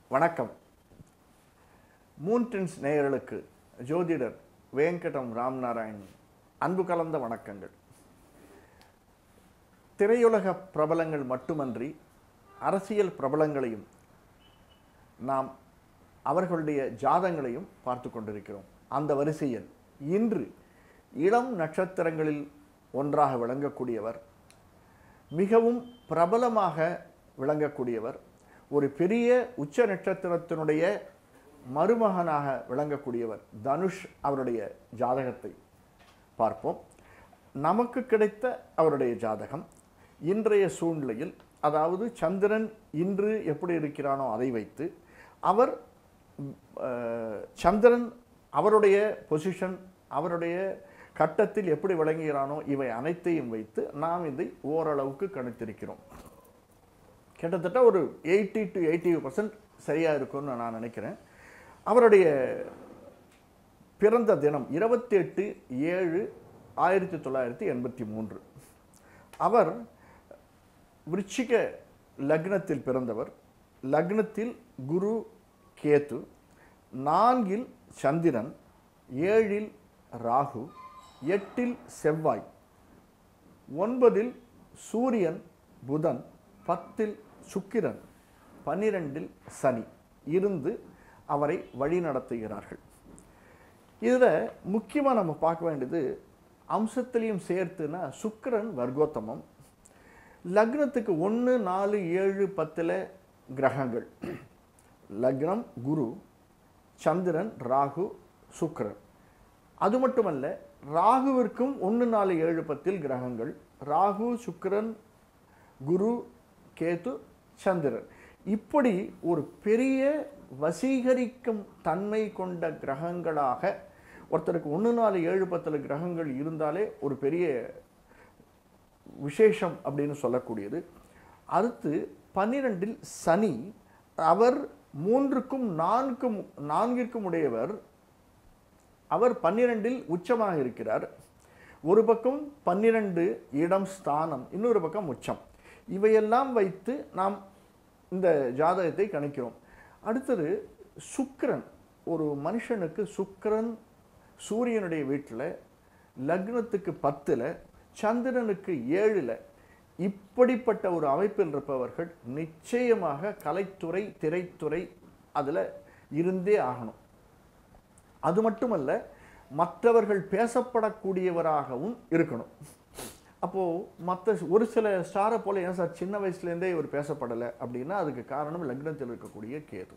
வணக்கம் மூன்டென்ஸ் நேயர்களுக்கு ஜோதிடர் வேங்கடம் ராம்நாராயண் அன்பு கலந்த வணக்கங்கள் திரையுலக பிரபலங்கள் மட்டுமன்றி அரசியல் பிரபலங்களையும் நாம் அவர்களுடைய ஜாதங்களையும் பார்த்து கொண்டிருக்கிறோம் அந்த வரிசையில் இன்று இளம் நட்சத்திரங்களில் ஒன்றாக விளங்கக்கூடியவர் மிகவும் பிரபலமாக விளங்கக்கூடியவர் ஒரு பெரிய உச்ச நட்சத்திரத்தினுடைய மருமகனாக விளங்கக்கூடியவர் தனுஷ் அவருடைய ஜாதகத்தை பார்ப்போம் நமக்கு கிடைத்த அவருடைய ஜாதகம் இன்றைய சூழ்நிலையில் அதாவது சந்திரன் இன்று எப்படி இருக்கிறானோ அதை வைத்து அவர் அஹ், சந்திரன் அவருடைய பொசிஷன் அவருடைய கட்டத்தில் எப்படி விளங்குகிறானோ இவை அனைத்தையும் வைத்து நாம் இதை ஓரளவுக்கு கணித்திருக்கிறோம் கிட்டத்தட்ட ஒரு எயிட்டி டு எயிட்டி பர்சன்ட் சரியாக இருக்கும்னு நான் நினைக்கிறேன் அவருடைய பிறந்த தினம் இருபத்தி எட்டு ஏழு ஆயிரத்தி தொள்ளாயிரத்தி எண்பத்தி மூன்று அவர் விருச்சிக லக்னத்தில் பிறந்தவர் லக்னத்தில் குரு கேது நான்கில் சந்திரன் ஏழில் ராகு எட்டில் செவ்வாய் ஒன்பதில் சூரியன் புதன் பத்தில் சுக்கிரன் பன்னிரெண்டில் சனி இருந்து அவரை வழி நடத்துகிறார்கள் இதில் முக்கியமாக நம்ம பார்க்க வேண்டியது அம்சத்திலையும் சேர்த்துனா சுக்கிரன் வர்க்கோத்தமம் லக்னத்துக்கு ஒன்று நாலு ஏழு பத்தில் கிரகங்கள் லக்னம் குரு சந்திரன் ராகு சுக்கிரன் அது மட்டுமல்ல ராகுவிற்கும் ஒன்று நாலு ஏழு பத்தில் கிரகங்கள் ராகு சுக்கிரன் குரு கேது சந்திரன் இப்படி ஒரு பெரிய வசீகரிக்கும் தன்மை கொண்ட கிரகங்களாக ஒருத்தருக்கு ஒன்று நாலு ஏழு பத்தில் கிரகங்கள் இருந்தாலே ஒரு பெரிய விசேஷம் அப்படின்னு சொல்லக்கூடியது அடுத்து பன்னிரெண்டில் சனி அவர் மூன்றுக்கும் நான்கும் நான்கிற்கும் உடையவர் அவர் பன்னிரெண்டில் உச்சமாக இருக்கிறார் ஒரு பக்கம் பன்னிரண்டு இடம் ஸ்தானம் இன்னொரு பக்கம் உச்சம் இவையெல்லாம் வைத்து நாம் இந்த ஜாதகத்தை கணிக்கிறோம் அடுத்தது சுக்கிரன் ஒரு மனுஷனுக்கு சுக்கிரன் சூரியனுடைய வீட்டில் லக்னத்துக்கு பத்தில் சந்திரனுக்கு ஏழில் இப்படிப்பட்ட ஒரு அமைப்பில் இருப்பவர்கள் நிச்சயமாக கலைத்துறை திரைத்துறை அதில் இருந்தே ஆகணும் அது மட்டுமல்ல மற்றவர்கள் பேசப்படக்கூடியவராகவும் இருக்கணும் அப்போது மற்ற ஒரு சில ஸ்டாரை போல ஏன் சார் சின்ன வயசுலேருந்தே இவர் பேசப்படலை அப்படின்னா அதுக்கு காரணம் லக்னத்தில் இருக்கக்கூடிய கேது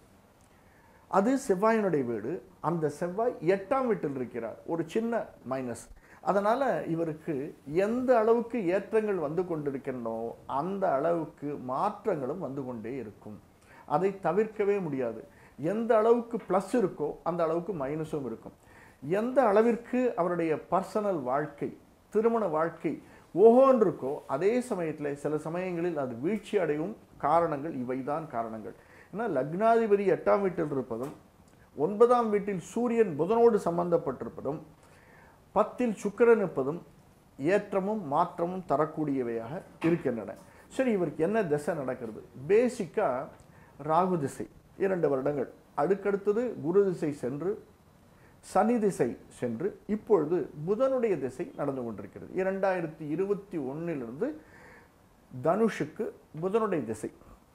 அது செவ்வாயினுடைய வீடு அந்த செவ்வாய் எட்டாம் வீட்டில் இருக்கிறார் ஒரு சின்ன மைனஸ் அதனால் இவருக்கு எந்த அளவுக்கு ஏற்றங்கள் வந்து கொண்டிருக்கின்றனோ அந்த அளவுக்கு மாற்றங்களும் வந்து கொண்டே இருக்கும் அதை தவிர்க்கவே முடியாது எந்த அளவுக்கு ப்ளஸ் இருக்கோ அந்த அளவுக்கு மைனஸும் இருக்கும் எந்த அளவிற்கு அவருடைய பர்சனல் வாழ்க்கை திருமண வாழ்க்கை ஓஹோன்னு இருக்கோ அதே சமயத்தில் சில சமயங்களில் அது வீழ்ச்சி அடையும் காரணங்கள் இவைதான் காரணங்கள் ஏன்னா லக்னாதிபதி எட்டாம் வீட்டில் இருப்பதும் ஒன்பதாம் வீட்டில் சூரியன் புதனோடு சம்பந்தப்பட்டிருப்பதும் பத்தில் சுக்கிரன் இருப்பதும் ஏற்றமும் மாற்றமும் தரக்கூடியவையாக இருக்கின்றன சரி இவருக்கு என்ன திசை நடக்கிறது பேசிக்காக ராகு திசை இரண்டு வருடங்கள் அடுக்கடுத்தது குரு திசை சென்று சனி திசை சென்று இப்பொழுது புதனுடைய திசை நடந்து கொண்டிருக்கிறது இரண்டாயிரத்தி இருபத்தி ஒன்னிலிருந்து தனுஷுக்கு புதனுடைய திசை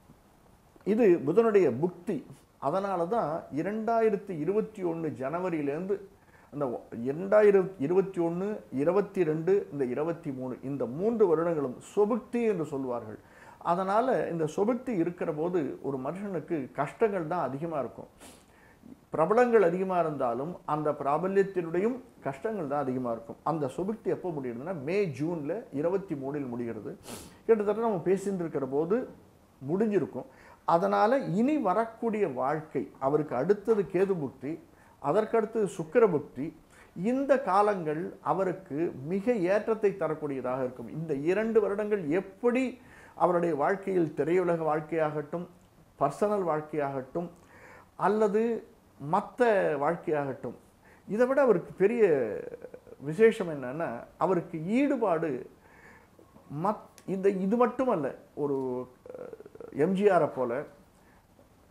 இது புதனுடைய புக்தி அதனால தான் இரண்டாயிரத்தி இருபத்தி ஒன்று ஜனவரியிலேருந்து அந்த இரண்டாயிரத்தி இருபத்தி ஒன்று இருபத்தி ரெண்டு இந்த இருபத்தி மூணு இந்த மூன்று வருடங்களும் சொபுக்தி என்று சொல்வார்கள் அதனால் இந்த சொபுக்தி இருக்கிற போது ஒரு மனுஷனுக்கு கஷ்டங்கள் தான் அதிகமாக இருக்கும் பிரபலங்கள் அதிகமாக இருந்தாலும் அந்த பிராபல்யத்தினுடையும் கஷ்டங்கள் தான் அதிகமாக இருக்கும் அந்த சொபுக்தி எப்போ முடியுதுன்னா மே ஜூனில் இருபத்தி மூணில் முடிகிறது கிட்டத்தட்ட நம்ம பேசிட்டு இருக்கிற போது முடிஞ்சிருக்கும் அதனால் இனி வரக்கூடிய வாழ்க்கை அவருக்கு அடுத்தது கேது புக்தி அதற்கடுத்தது சுக்கிர புக்தி இந்த காலங்கள் அவருக்கு மிக ஏற்றத்தை தரக்கூடியதாக இருக்கும் இந்த இரண்டு வருடங்கள் எப்படி அவருடைய வாழ்க்கையில் திரையுலக வாழ்க்கையாகட்டும் பர்சனல் வாழ்க்கையாகட்டும் அல்லது மற்ற வாழ்க்கையாகட்டும் இதை விட அவருக்கு பெரிய விசேஷம் என்னன்னா அவருக்கு ஈடுபாடு மத் இந்த இது மட்டுமல்ல ஒரு எம்ஜிஆரை போல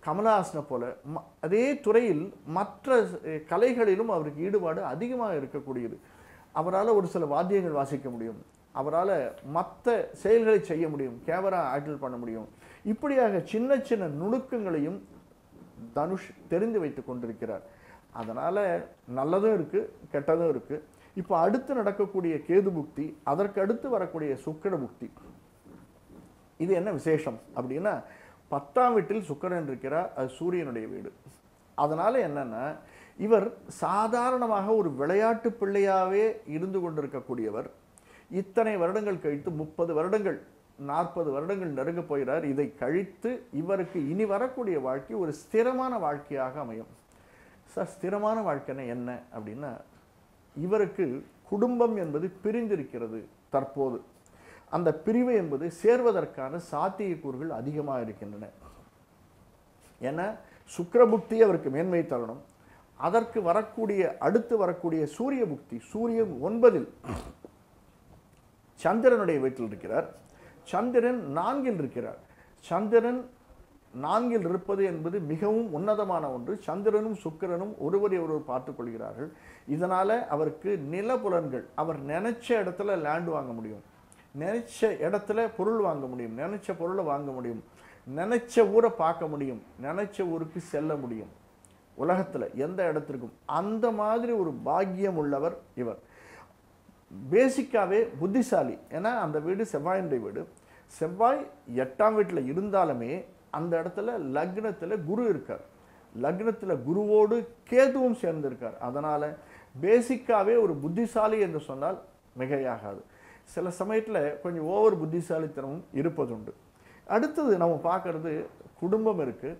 கமலஹாசனை போல ம- அதே துறையில் மற்ற அஹ், கலைகளிலும் அவருக்கு ஈடுபாடு அதிகமாக இருக்கக்கூடியது அவரால் ஒரு சில வாத்தியங்கள் வாசிக்க முடியும் அவரால் மற்ற செயல்களை செய்ய முடியும் கேமரா ஹேண்டில் பண்ண முடியும் இப்படியாக சின்ன சின்ன நுணுக்கங்களையும் தனுஷ் தெரிந்து வைத்துக் கொண்டிருக்கிறார் அதனால் நல்லதும் இருக்குது கெட்டதும் இருக்குது இப்போ அடுத்து நடக்கக்கூடிய கேது புக்தி அதற்கு அடுத்து வரக்கூடிய சுக்கிர புக்தி இது என்ன விசேஷம் அப்படின்னா பத்தாம் வீட்டில் சுக்கிரன் இருக்கிறார் அது சூரியனுடைய வீடு அதனால என்னன்னா இவர் சாதாரணமாக ஒரு விளையாட்டு பிள்ளையாவே இருந்து கொண்டிருக்கக்கூடியவர் இத்தனை வருடங்கள் கழித்து முப்பது வருடங்கள் நாற்பது வருடங்கள் நெருங்க போகிறார் இதை கழித்து இவருக்கு இனி வரக்கூடிய வாழ்க்கை ஒரு ஸ்திரமான வாழ்க்கையாக அமையும் சார் ஸ்திரமான வாழ்க்கைன்னா என்ன அப்படின்னா இவருக்கு குடும்பம் என்பது பிரிந்திருக்கிறது தற்போது அந்த பிரிவு என்பது சேர்வதற்கான சாத்தியக்கூறுகள் அதிகமாக இருக்கின்றன ஏன்னா சுக்கிரபுக்தி அவருக்கு மேன்மை தரணும் அதற்கு வரக்கூடிய அடுத்து வரக்கூடிய சூரிய புக்தி சூரியன் ஒன்பதில் சந்திரனுடைய வீட்டில் இருக்கிறார் சந்திரன் நான்கில் இருக்கிறார் சந்திரன் நான்கில் இருப்பது என்பது மிகவும் உன்னதமான ஒன்று சந்திரனும் சுக்கிரனும் ஒருவரை ஒருவர் பார்த்துக் கொள்கிறார்கள் இதனால அவருக்கு நிலப்புலன்கள் அவர் நினைச்ச இடத்துல லேண்ட் வாங்க முடியும் நினைச்ச இடத்துல பொருள் வாங்க முடியும் நினைச்ச பொருளை வாங்க முடியும் நினைச்ச ஊரை பார்க்க முடியும் நினைச்ச ஊருக்கு செல்ல முடியும் உலகத்துல எந்த இடத்திற்கும் அந்த மாதிரி ஒரு பாக்கியம் உள்ளவர் இவர் பேசிக்காவே புத்திசாலி ஏன்னா அந்த வீடு செவ்வாயினுடைய வீடு செவ்வாய் எட்டாம் வீட்டில் இருந்தாலுமே அந்த இடத்துல லக்னத்தில் குரு இருக்கார் லக்னத்தில் குருவோடு கேதுவும் சேர்ந்திருக்கார் அதனால் பேசிக்காவே ஒரு புத்திசாலி என்று சொன்னால் மிகையாகாது சில சமயத்தில் கொஞ்சம் ஓவர் புத்திசாலித்தனமும் இருப்பதுண்டு அடுத்தது நம்ம பார்க்கறது குடும்பம் இருக்குது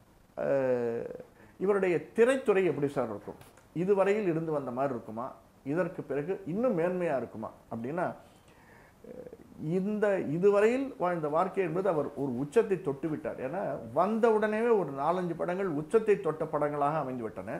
இவருடைய திரைத்துறை எப்படி சார் இருக்கும் இதுவரையில் இருந்து வந்த மாதிரி இருக்குமா இதற்கு பிறகு இன்னும் மேன்மையாக இருக்குமா அப்படின்னா அஹ், இந்த இதுவரையில் வாழ்ந்த வாழ்க்கை என்பது அவர் ஒரு உச்சத்தை தொட்டு விட்டார் ஏன்னா வந்த உடனேவே ஒரு நாலஞ்சு படங்கள் உச்சத்தை தொட்ட படங்களாக அமைந்து விட்டன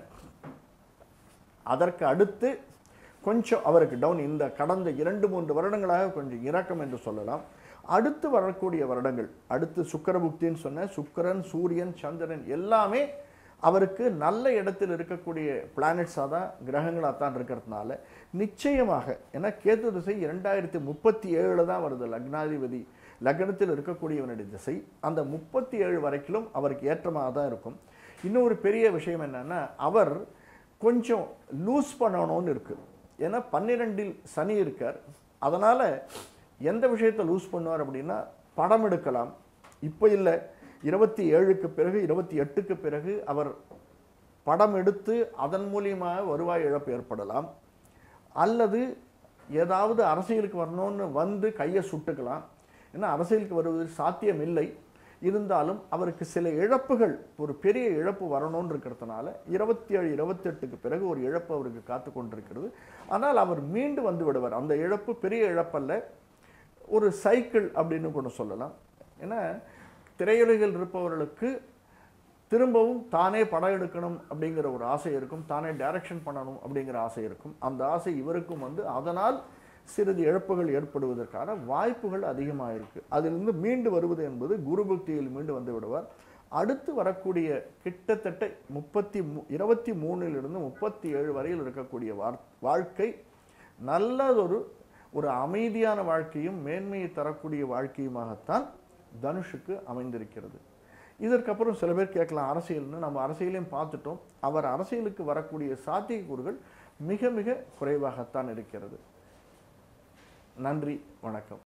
அதற்கு அடுத்து கொஞ்சம் அவருக்கு டவுன் இந்த கடந்த இரண்டு மூன்று வருடங்களாக கொஞ்சம் இறக்கம் என்று சொல்லலாம் அடுத்து வரக்கூடிய வருடங்கள் அடுத்து சுக்கரபுக்தின்னு சொன்ன சுக்கிரன் சூரியன் சந்திரன் எல்லாமே அவருக்கு நல்ல இடத்தில் இருக்கக்கூடிய பிளானட்ஸாக தான் கிரகங்களாக தான் இருக்கிறதுனால நிச்சயமாக ஏன்னா கேது திசை இரண்டாயிரத்தி முப்பத்தி ஏழில் தான் வருது லக்னாதிபதி லக்னத்தில் இருக்கக்கூடியவனுடைய திசை அந்த முப்பத்தி ஏழு வரைக்கும் அவருக்கு ஏற்றமாக தான் இருக்கும் இன்னொரு பெரிய விஷயம் என்னன்னா அவர் கொஞ்சம் லூஸ் பண்ணணும்னு இருக்கு ஏன்னா பன்னிரெண்டில் சனி இருக்கார் அதனால் எந்த விஷயத்தை லூஸ் பண்ணுவார் அப்படின்னா படம் எடுக்கலாம் இப்போ இல்லை இருபத்தி ஏழுக்கு பிறகு இருபத்தி எட்டுக்கு பிறகு அவர் படம் எடுத்து அதன் மூலியமாக வருவாய் இழப்பு ஏற்படலாம் அல்லது ஏதாவது அரசியலுக்கு வரணும்னு வந்து கையை சுட்டுக்கலாம் ஏன்னா அரசியலுக்கு வருவது சாத்தியம் இல்லை இருந்தாலும் அவருக்கு சில இழப்புகள் ஒரு பெரிய இழப்பு வரணும்னு இருக்கிறதுனால இருபத்தி ஏழு இருபத்தெட்டுக்கு பிறகு ஒரு இழப்பு அவருக்கு காத்து கொண்டிருக்கிறது ஆனால் அவர் மீண்டு வந்து விடுவார் அந்த இழப்பு பெரிய இழப்பல்ல ஒரு சைக்கிள் அப்படின்னு கூட சொல்லலாம் ஏன்னா திரையுலகில் இருப்பவர்களுக்கு திரும்பவும் தானே படம் எடுக்கணும் அப்படிங்கிற ஒரு ஆசை இருக்கும் தானே டைரக்ஷன் பண்ணணும் அப்படிங்கிற ஆசை இருக்கும் அந்த ஆசை இவருக்கும் வந்து அதனால் சிறிது இழப்புகள் ஏற்படுவதற்கான வாய்ப்புகள் அதிகமாக இருக்கு அதிலிருந்து மீண்டு வருவது என்பது குரு பக்தியில் மீண்டு வந்து விடுவார் அடுத்து வரக்கூடிய கிட்டத்தட்ட முப்பத்தி மூ இருபத்தி மூணிலிருந்து முப்பத்தி ஏழு வரையில் இருக்கக்கூடிய வார் வாழ்க்கை நல்லதொரு ஒரு அமைதியான வாழ்க்கையும் மேன்மையை தரக்கூடிய வாழ்க்கையுமாகத்தான் தனுஷுக்கு அமைந்திருக்கிறது இதற்கப்புறம் சில பேர் கேட்கலாம் அரசியல்னு நம்ம அரசியலையும் பார்த்துட்டோம் அவர் அரசியலுக்கு வரக்கூடிய சாத்தியக்கூறுகள் மிக மிக குறைவாகத்தான் இருக்கிறது நன்றி வணக்கம்